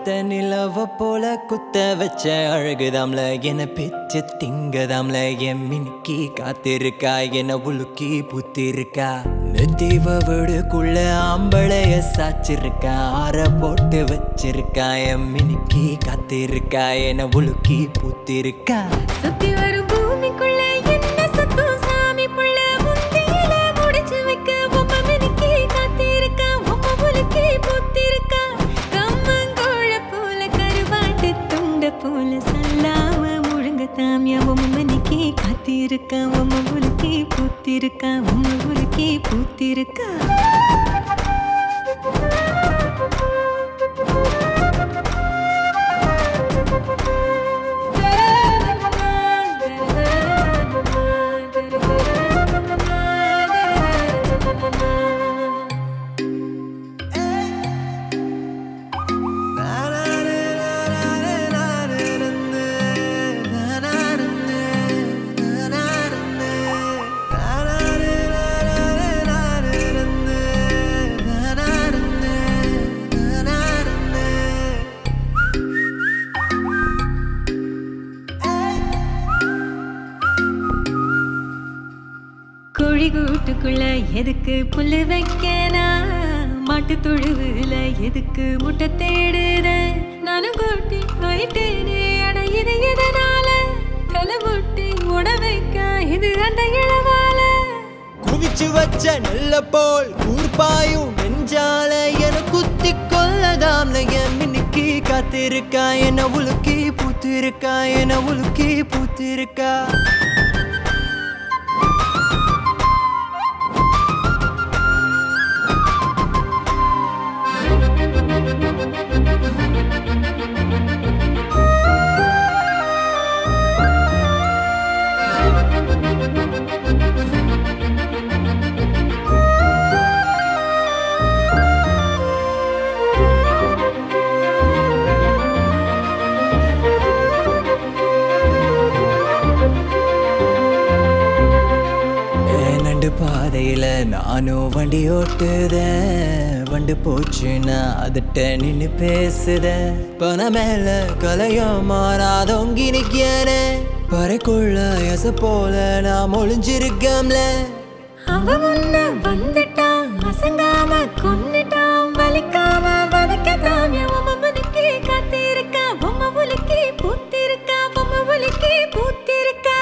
ஒத்த நிலவ போல குத்த வச்ச அழகுதாம்ல என பிச்சு திங்கதாம்ல என் மினுக்கி காத்திருக்கா என உலுக்கி புத்திருக்கா நெத்திவ வீடுக்குள்ள ஆம்பளைய சாச்சிருக்கா ஆற போட்டு வச்சிருக்கா என் மினுக்கி காத்திருக்கா என உலுக்கி புத்திருக்கா சுத்தி வரும் பூமிக்குள்ள என்ன சத்தம் சாமி புள்ள முந்தியில முடிச்சு வைக்க பொம்மை மினுக்கி காத்திருக்கா பொம்மை புலுக்கி பூத்திருக்கா கம்மங்கோழ போல கருவாட்டு துண்ட போல சொல்லாம முழுங்க தாமியா பொம்மை மினுக்கி காத்திருக்கா பொம்மை புலுக்கி பூத்திருக்கா பொம்மை புலுக்கி பூத்திருக்கா கோழி கூட்டுக்குள்ள எதுக்கு புல்லு வைக்கனா மாட்டு தொழுவுல எதுக்கு முட்டை தேடுத நானும் கூட்டி ஆயிட்டேனே அட இது எதனால தலை முட்டி உட வைக்க இது அந்த இளவால குவிச்சு வச்ச நெல்ல போல் கூர்பாயும் நெஞ்சால என குத்தி கொள்ளதாம்ல என் மினுக்கி காத்திருக்கா என உலுக்கி பூத்திருக்கா என உலுக்கி பூத்திருக்கா ஏன் நண்டு பாதையில நானும் வண்டி ஓட்டுதேன் வண்டு போச்சுன்னா அதட்ட நின்னு பேசுதேன் பண மேல கலையும் மாறாதொங்கி நிக்கிறே பறைக்குள்ள எச போல நான் ஒளிஞ்சிருக்கம்ல அவ முன்ன வந்துட்டான் அசங்காம கொன்னுட்டான் வலிக்காம வதக்கதாம் உம்ம முலுக்கி காத்திருக்கா பொம்மை புலுக்கி பூத்திருக்கா பொம்மை புலுக்கி பூத்திருக்கா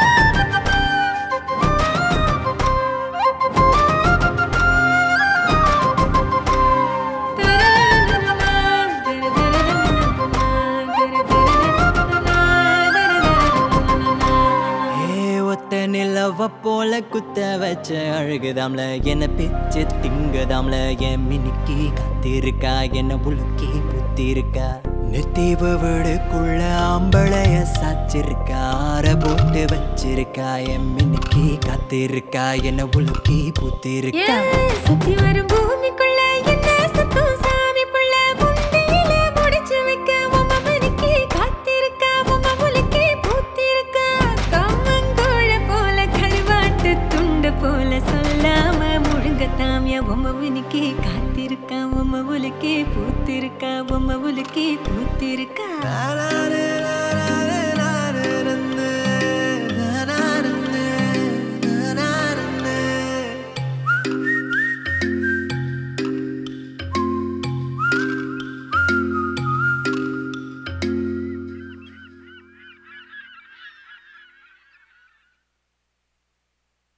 ஏ ஒத்த நிலவ போல குத்த வச்ச அழகுதாம்ல என்ன பிச்சு திங்கதாம்ல என் மினுக்கி காத்திருக்கா என்ன உலுக்கி புத்திருக்கா நெத்தீவ வீடுக்குள்ள ஆம்பளைய சாச்சிருக்கா ஆற போட்டு வச்சிருக்கா என் மினுக்கி காத்திருக்கா என்ன உலுக்கி புத்திருக்கா ஏன் சுத்தி வரும் பூமிக்குள்ள என்ன சத்தம் சாமி புள்ள முந்தியில முடிச்சு வைக்க உம்ம மணிக்கு காத்திருக்கா உம்ம முலுக்கி பூத்திருக்கா கம்மங்கோழ போல கருவாட்டு துண்ட போல சொல்லாம முழுங்க தாமியா உம்ம மணிக்கு காத்திருக்கா உம்ம முலுக்கி பூத்திருக்கா உம்ம முலுக்கி பூத்திருக்கா நானே